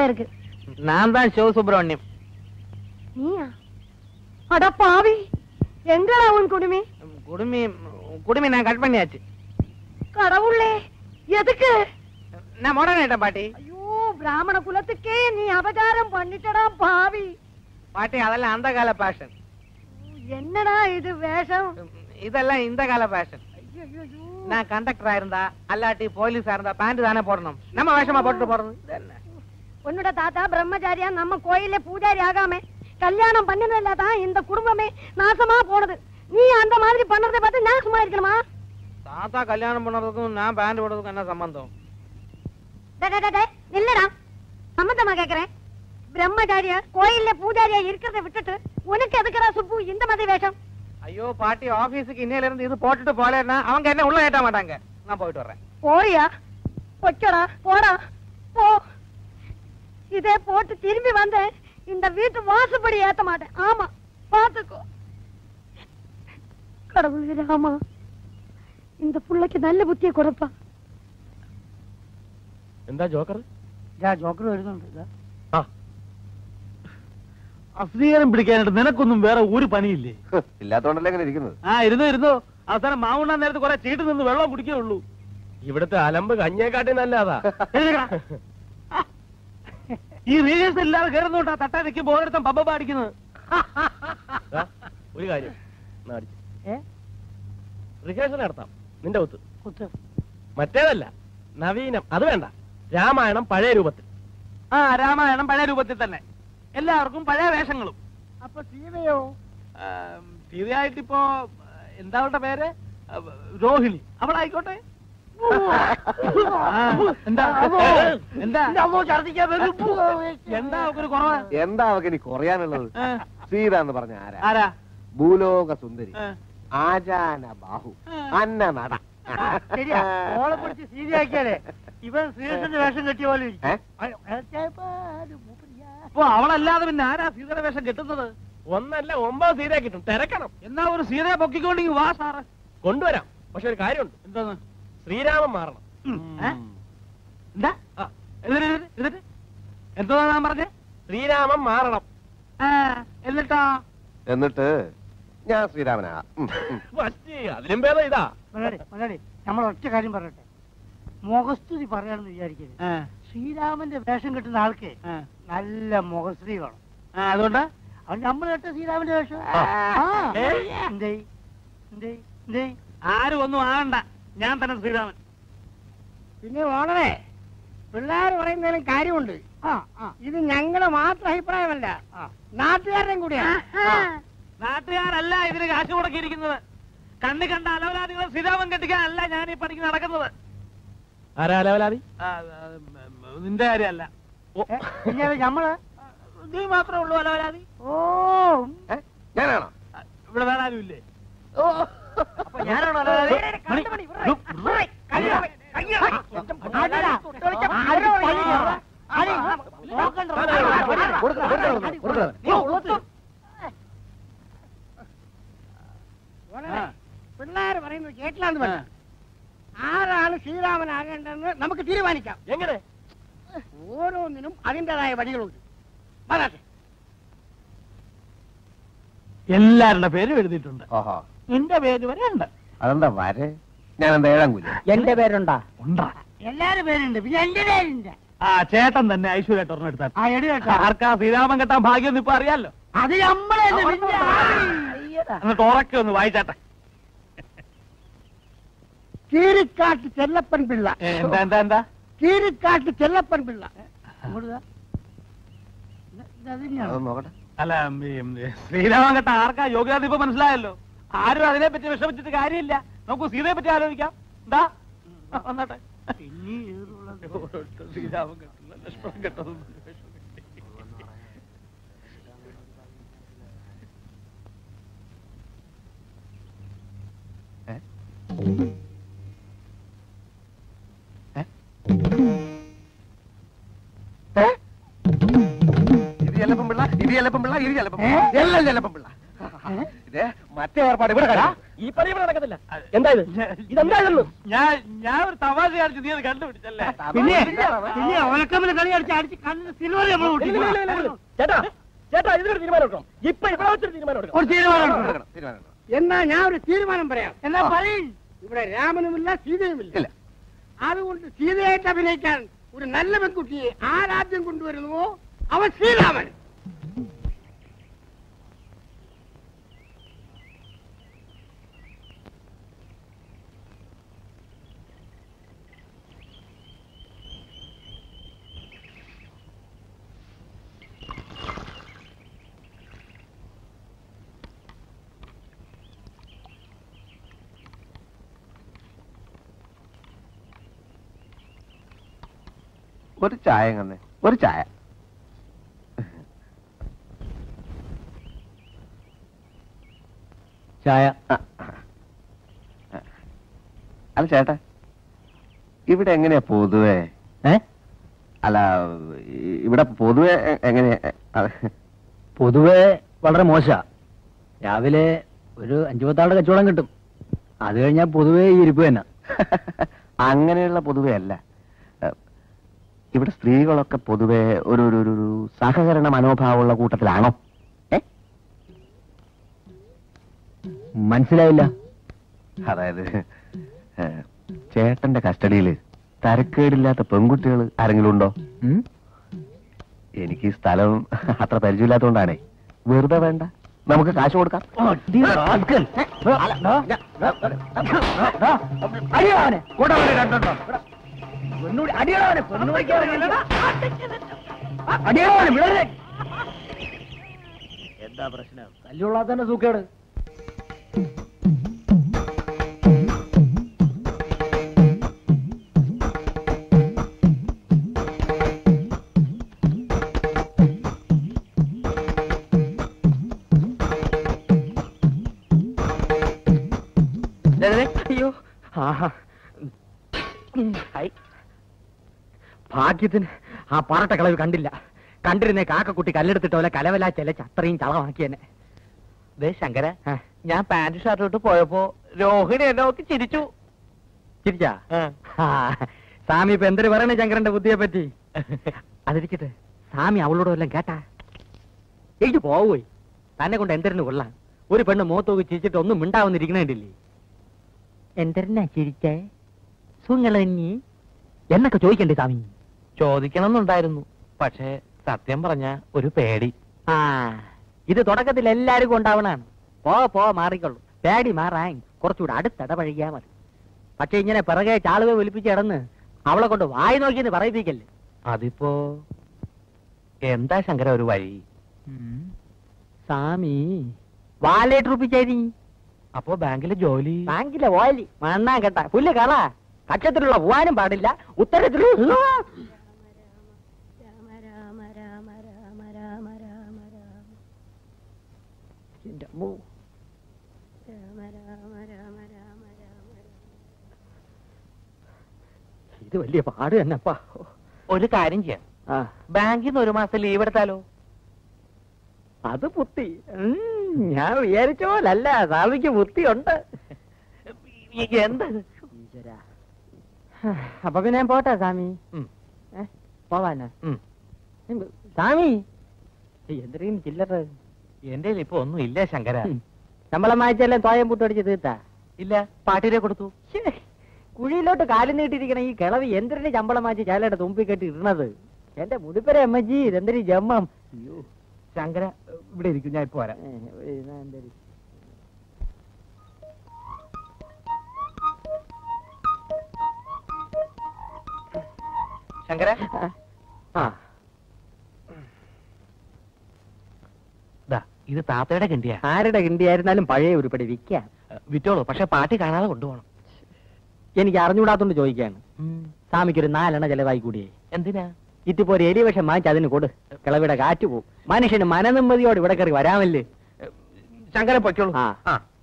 போல இருக்கு நான் தான் சிவ சுப்பிரமணியம் நீயா அட பாவி எங்கடா உன் குடுமி குடுமி குடுமி நான் கட் பண்ணியாச்சு கடவுளே எதுக்கு நான் முடனேட்டேன் பாட்டி ஐயோ பிராமண குலத்துக்கே நீ அபகாரம் பண்ணிட்டடா பாவி பாட்டி அதெல்லாம் அந்த கால பேஷன் என்னடா இது வேஷம் இதெல்லாம் இந்த கால பேஷன் ஐயையோ. நான் கண்டக்டரா இருந்தா அல்லாட்டி போலீஸா இருந்தா பேண்ட் தானே போடணும் நம்ம வேஷமா போட்டு போறது இது என்ன? உன்னோட தாத்தா பிரம்மச்சாரியா நம்ம கோயில்ல பூஜாரி ஆகாம கல்யாணம் பண்ணினதுல தான் இந்த குடும்பமே நாசமா போனது நீ அந்த மாதிரி பண்றதை பார்த்து நான் சும்மா இருக்கணுமா தாத்தா கல்யாணம் பண்ணறதுக்கும் நான் பேண்ட் போடுறதுக்கும் என்ன சம்பந்தம் டே, டே, டே, டே, நில்லுடா சம்மந்தமா கேக்குறேன் பிரம்மச்சாரியா கோயில்ல பூஜாரியா இருக்கிறத விட்டுட்டு உனக்கு எதுக்குடா சுப்பு இந்த மாதிரி வேஷம் ஐயோ பாட்டி ஆபீஸுக்கு இன்னையில இருந்து இது போட்டுட்டு போலேன்னா அவங்க என்ன உள்ள ஏட்ட மாட்டாங்க நான் போயிட்டு வர்றேன் போறியா பொச்சடா போடா போ இதே போட்டு திரும்பி வந்தேன் இந்த வீட்டு வாசப்படி ஏத்த மாட்டேன் ஆமா பாத்துக்கோ கடவுள் ராமா இந்த புள்ளைக்கு நல்ல புத்தியை கொடுப்பா എന്താ ജോക്കർ ജോക്കർ വരുന്നുണ്ട് ആ അസ്വീകാരം പിടിക്കാനായിട്ട് നിനക്കൊന്നും വേറെ ഒരു പണിയില്ലേ ഇല്ലാത്തോണ്ടല്ലേ ഇങ്ങനെ ഇരിക്കുന്നത് ആ ഇരുന്നോ ഇരുന്നോ അവസാനം മാവുണ്ണാൻ നേരത്ത് കുറെ ചീട്ട് നിന്ന് വെള്ളം കുടിക്കേ ഉള്ളൂ ഇവിടുത്തെ അലമ്പ് കഞ്ഞേക്കാട്ടി നല്ലതാ എഴുന്നേക്കടാ. ഈ റീൽസ് ഇല്ലാതെ കയറുന്നോട്ടാ തട്ടാ നിൽക്കുമ്പോ ഓരോരുത്തൻ പമ്പ പാടിക്കുന്നത് ദാ, ഒരു കാര്യം റിഹേഴ്സൽ നടത്താം നിന്റെ ഒത്ത് മറ്റേതല്ല നവീനം അത് വേണ്ട രാമായണം പഴയ രൂപത്തിൽ ആ രാമായണം പഴയ രൂപത്തിൽ തന്നെ എല്ലാവർക്കും പഴയ വേഷങ്ങളും അപ്പൊ സീതയോ ആ, സീതയായിട്ടിപ്പോ എന്താ അവളുടെ പേര് ആ, രോഹിണി അവളായിക്കോട്ടെ ആ, എന്താ എന്താ എന്താ അവക്കൊരു കുറവ് എന്താ അവക്ക് ഇനി കുറയാനുള്ളത് ആ, സീത എന്ന് പറഞ്ഞ ആരാ ആരാ ഭൂലോക സുന്ദരി ആ. ആചാന ബാഹു അന്ന നട ശരിയാ ഓളെ പിടിച്ച് സീതയാക്കിയാലേ ഇവൻ ശ്രീകൃഷ്ണന്റെ വേഷം കെട്ടിയ പോലെ ഇരിക്കും. ഏ? അപ്പൊ അവളല്ലാതെ പിന്നെ ആരാ സീതയുടെ വേഷം കെട്ടുന്നത് ഒന്നല്ല ഒമ്പത് സീതയെ കിട്ടും തിരക്കണം എന്നാ ഒരു സീതയെ പൊക്കിക്കൊണ്ടെങ്കിൽ വാ സാറ് കൊണ്ടുവരാം പക്ഷെ ഒരു കാര്യമുണ്ട് എന്താന്ന് ശ്രീരാമൻ മാറണം ഏ? എന്താ ആ, എന്നിട്ട് എന്നിട്ട് എന്നിട്ട് എന്തോ ഞാൻ പറഞ്ഞേ ശ്രീരാമൻ മാറണം ആ, എന്നിട്ടാ എന്നിട്ട് ഞാൻ ശ്രീരാമനാ ഉം, ഉം. ഫസ്റ്റ് അതിലും ഭേദം ഇതാ മലയാളി മലയാളി നമ്മൾ ഒറ്റ കാര്യം പറയട്ടെ മുഖസ്തുതി പറയാണെന്ന് വിചാരിക്കരുത് ആ, ശ്രീരാമന്റെ വേഷം കിട്ടുന്ന ആൾക്ക് ആ. നല്ല മുഖസ്തുതി വേണം ആ, അതുകൊണ്ട് അത് നമ്മൾ കേട്ട ശ്രീരാമന്റെ വേഷം ആ. ആ. ഏ? എന്തേ എന്തേ എന്തേ ആരും ഒന്നും ആകണ്ട ഞാൻ തന്നെ ശ്രീരാമൻ പിന്നെ ഓണറേ പിള്ളേർ പറയുന്നതിലും കാര്യമുണ്ട് ഇത് ഞങ്ങളുടെ മാത്രം അഭിപ്രായമല്ല നാട്ടുകാരുടെയും കൂടിയാണ് നാട്ടുകാരല്ല ഇതിന് കാശ് മുടക്കിയിരിക്കുന്നത് കണ്ണി കണ്ട അലവലാദികളെ ശ്രീരാമൻ കെട്ടിക്കാനല്ല ഞാൻ ഈ പണിക്ക് നടക്കുന്നത് ആരാ അലവലാതി ആ, ആ, നിന്റെ കാര്യമല്ല ഏ, പിന്നെ നമ്മള് നീ മാത്രമേ ഉള്ളൂ അലവലാതി ഓ ഏ? ഞാനാണോ ആ, ഇവിടെ വേറെ ആരും ഇല്ലേ ഞാനാണോ അലവലാതി? അടിടാ. അടി പയ്യനാ. അടി. നോക്കണ്ട. കൊടുക്കണം, കൊടുക്കണം, കൊടുക്കണം. പിള്ളേർ പറയുന്നത് കേട്ടില്ലാന്ന് വേണ്ട ആരാണ് ശ്രീരാമനാകേണ്ടതെന്ന് നമുക്ക് തീരുമാനിക്കാം എങ്ങനെ ഓരോന്നിനും അതിൻ്റെതായ വഴികളുണ്ട് വരാട്ടെ എല്ലാവരുടെ പേരും എഴുതിയിട്ടുണ്ട് ഓഹോ നിന്റെ പേര് വരെ ഉണ്ട് അതെന്താ വരെ ഞാൻ എന്താ ഏഴാം കൂലി എന്റെ പേരുണ്ടാ ഉണ്ടാ എല്ലാരും പേരുണ്ട് പിന്നെ എന്റെ പേരുണ്ട് ആ ചേട്ടൻ തന്നെ ഐശ്വര്യ ഒരെണ്ണം എടുത്താൽ ആ എടി കേട്ടോ ആർക്കാ ശ്രീരാമൻ കെട്ടാൻ ഭാഗ്യം ഇപ്പൊ അറിയാലോ അത് നമ്മളെ പിന്നെ എന്നിട്ട് ഉറക്കെ ഒന്ന് വായിച്ചാട്ടെ കീരിക്കാട്ട് ചെല്ലപ്പൻ പിള്ള ഏ, എന്താ എന്താ എന്താ കീരിക്കാട്ട് ചെല്ലപ്പൻ പിള്ള അങ്ങോട്ട് ദാ. ഇത് ഇത് അതിനെയാണോ? അതൊന്ന് നോക്കട്ടെ അല്ല ഉം, ഈ, ശ്രീരാമൻ കെട്ട ആർക്കാ യോഗ്യത ഇപ്പൊ മനസ്സിലായല്ലോ ആരും അതിനെ പറ്റി വിഷമിച്ചിട്ട് കാര്യമില്ല നമുക്ക് സീതയെ പറ്റി ആലോചിക്കാം എന്താ ആ, വന്നാട്ടെ പിന്നെ ഇതിലുള്ളത്. ഓരോരുത്തർ ശ്രീരാമൻ കെട്ടുന്ന ലക്ഷ്മണൻ കെട്ടതും വിഷം കെട്ടി. ഇത് ചെല്ലപ്പം പിള്ള ഇത് ചെല്ലപ്പം പിള്ള ഇത് ചെല്ലപ്പം പിള്ള എല്ലാം ചെല്ലപ്പം പിള്ള ഇത് മറ്റേ ഏർപ്പാട് ഇവിടെ കാണിക്കും ഈ പണി ഇവിടെ നടക്കത്തില്ല എന്താ ഇത് ഇതെന്താ ഇതെന്ന് ഞാൻ ഞാൻ ഒരു തമാശ കാണിച്ചു നീ അത് കണ്ടുപിടിച്ചല്ലേ പിന്നെ പിന്നെ ഓലക്കമ്മിൽ കളി അടിച്ച് അടിച്ച് കണ്ണിന് സിൽവർ നമ്മൾ ഇല്ല, ഇല്ല, ഇല്ല, ഇല്ല, ഇല്ല. ചേട്ടാ ചേട്ടാ ഇതിനൊരു തീരുമാനം എടുക്കണം ഇപ്പൊ ഇവിടെ വെച്ചൊരു തീരുമാനം എടുക്കണം ഒരു തീരുമാനം എടുക്കണം, തീരുമാനം എടുക്കണം. എന്നാ ഞാൻ ഒരു തീരുമാനം പറയാം എന്നാ പറയും ഇവിടെ രാമനുമില്ല സീതയുമില്ല ഇല്ല അതുകൊണ്ട് സീതയായിട്ട് അഭിനയിക്കാൻ ഒരു നല്ല പെൺകുട്ടിയെ ആരാദ്യം കൊണ്ടുവരുന്നുവോ അവൻ ശ്രീരാമൻ ഒരു ചായ തന്നെ ഒരു ചായ ചായ ആ. അല്ല ചേട്ടാ ഇവിടെ എങ്ങനെയാ പൊതുവേ ഏ അല്ല ഈ- ഇവിടെ പൊതുവെ എ- എങ്ങനെയാ അത് പൊതുവെ വളരെ മോശ രാവിലെ ഒരു അഞ്ചു പത്താളുടെ കച്ചവടം കിട്ടും അത് കഴിഞ്ഞാൽ പൊതുവെ ഈ ഇരിപ്പ് തന്നെ അങ്ങനെയുള്ള പൊതുവെ അല്ല ഏ, ഇവിടെ സ്ത്രീകളൊക്കെ പൊതുവെ ഒരു ഒരു ഒരു- ഒരു സഹകരണ മനോഭാവമുള്ള കൂട്ടത്തിലാണോ ഏ മനസ്സിലായില്ല അതായത് ഏ, ചേട്ടന്റെ കസ്റ്റഡിയിൽ തരക്കേടില്ലാത്ത പെൺകുട്ടികൾ ആരെങ്കിലും ഉണ്ടോ ഉം? എനിക്ക് ഈ സ്ഥലം അത്ര പരിചയമില്ലാത്തതുകൊണ്ടാണേ വെറുതെ വേണ്ട നമുക്ക് കാശ് കൊടുക്കാം എന്താ പ്രശ്നം തല്ലുള്ളാത്തന്നെ സൂക്കേട് അയ്യോ ആഹാ ഉം, ഹൈ. ഭാഗ്യത്തിന് ആ പാറട്ട കളവ് കണ്ടില്ല കണ്ടിരുന്നേ കാക്കക്കുട്ടി കല്ലെടുത്തിട്ട് പോലെ കലവല ചെലച്ച് അത്രയും ചളമാക്കി എന്നെ ദേ ശങ്കര ആ, ഞാൻ പാന്റ് ഷർട്ട് ഇട്ട് പോയപ്പോ രോഹിണി എന്നെ നോക്കി ചിരിച്ചു ചിരിച്ചാ ആ. ആ, സ്വാമി ഇപ്പൊ എന്തൊരു പറയണേ ശങ്കരന്റെ ബുദ്ധിയെ പറ്റി അതിരിക്കട്ടെ സ്വാമി അവളോട് വല്ലതും കേട്ടാ എഴുതി പോവുപോയി തന്നെ കൊണ്ട് എന്തരന് കൊള്ളാം ഒരു പെണ്ണ് മുഖത്തോക്ക് ചിരിച്ചിട്ട് ഒന്നും മിണ്ടാവുന്നിരിക്കണേണ്ടില്ലേ എന്തരനാ ചിരിച്ചേ സുങ്ങളഞ്ഞി എന്നൊക്കെ ചോദിക്കണ്ടേ സ്വാമി ചോദിക്കണം എന്നുണ്ടായിരുന്നു പക്ഷേ സത്യം പറഞ്ഞ ഒരു പേടി ആ ഇത് തുടക്കത്തിൽ എല്ലാവർക്കും ഉണ്ടാവണാണ് പോ പോ മാറിക്കൊള്ളു പേടി മാറാൻ കുറച്ചുകൂടെ അടുത്തിടപഴകിയാ മതി പക്ഷെ ഇങ്ങനെ പിറകെ ചാളുവെ ഒലിപ്പിച്ച് കിടന്ന് അവളെ കൊണ്ട് വായി നോക്കിയെന്ന് പറയിപ്പിക്കല്ലേ അതിപ്പോ എന്താ ശങ്കര ഒരു വഴി സ്വാമി വാലേറ്റ് റുപ്പിച്ചേരി അപ്പോ ബാങ്കിലെ ജോലി ബാങ്കിലെ ഓലി മണ്ണാൻ കേട്ട പുല്ല് കള കക്ഷത്തിലുള്ള പോവാനും പാടില്ല ഉത്തരത്തിലുള്ള രാമ രാമ രാമ രാമ രാമ രാമ രാമ എന്റെ അമ്മോ. രാമ രാമ രാമ രാമ രാമ ഇത് വലിയ പാട് തന്നെപ്പാ ഒരു കാര്യം ചെയ്യാം ആ ബാങ്കിൽ നിന്ന് ഒരു മാസം ലീവ് എടുത്താലോ അത് ബുദ്ധി ഉം, ഞാൻ വിചാരിച്ച പോലല്ല സ്വാമിക്ക് ബുദ്ധിയുണ്ട് എന്താ ഈശ്വരാ. അപ്പൊ പിന്നെ ഞാൻ പോട്ടെ സ്വാമി ഉം. ഏ, പോവാനാ ഉം. എന്ത്? സ്വാമി ഏയ്, എന്തിനും ചില്ലറ എന്റെ ഇപ്പൊ ഒന്നും ഇല്ല ശങ്കര ഉം. ശമ്പളം വായിച്ചെല്ലാം തോയം പുട്ടടിച്ച് തീർത്താ ഇല്ല പാട്ടിരെ കൊടുത്തു ശ്ശേ, കുഴിയിലോട്ട് കാലം നീട്ടിയിരിക്കണ ഈ കിളവി എന്തിനു ശമ്പളം വായിച്ച് ചാലയുടെ തുമ്പി കെട്ടി ഇടണത് എന്റെ മുടിപ്പര അമ്മജി ഇതെന്തൊരു ജമ്മം അയ്യോ ശങ്കര ഇവിടെ ഇരിക്കും ഞാൻ ഇപ്പൊ വരാം ഏ, ഇതാ എന്തൊരു- ശങ്കര ആ ദാ ഇത് താത്തയുടെ കിണ്ടിയാ ആരുടെ കിണ്ടിയായിരുന്നാലും പഴയ ഉരുപ്പടി വിൽക്കാം വിറ്റോളൂ പക്ഷെ പാട്ടി കാണാതെ കൊണ്ടുപോകണം എനിക്ക് അറിഞ്ഞുകൂടാത്തോണ്ട് ചോദിക്കാണ് സ്വാമിക്ക് ഒരു നാലെണ്ണ ചെലവായി കൂടിയേ എന്തിനാ ഇതിപ്പോ ഒരു എലി വിഷം വാങ്ങിച്ച് അതിന് കൊടു കിളവിടെ കാറ്റ് പോവും മനുഷ്യന് മനനിമ്മതിയോട് ഇവിടെ കയറി വരാമല്ലേ ശങ്കര പൊയ്ക്കോളൂ ആ. ആ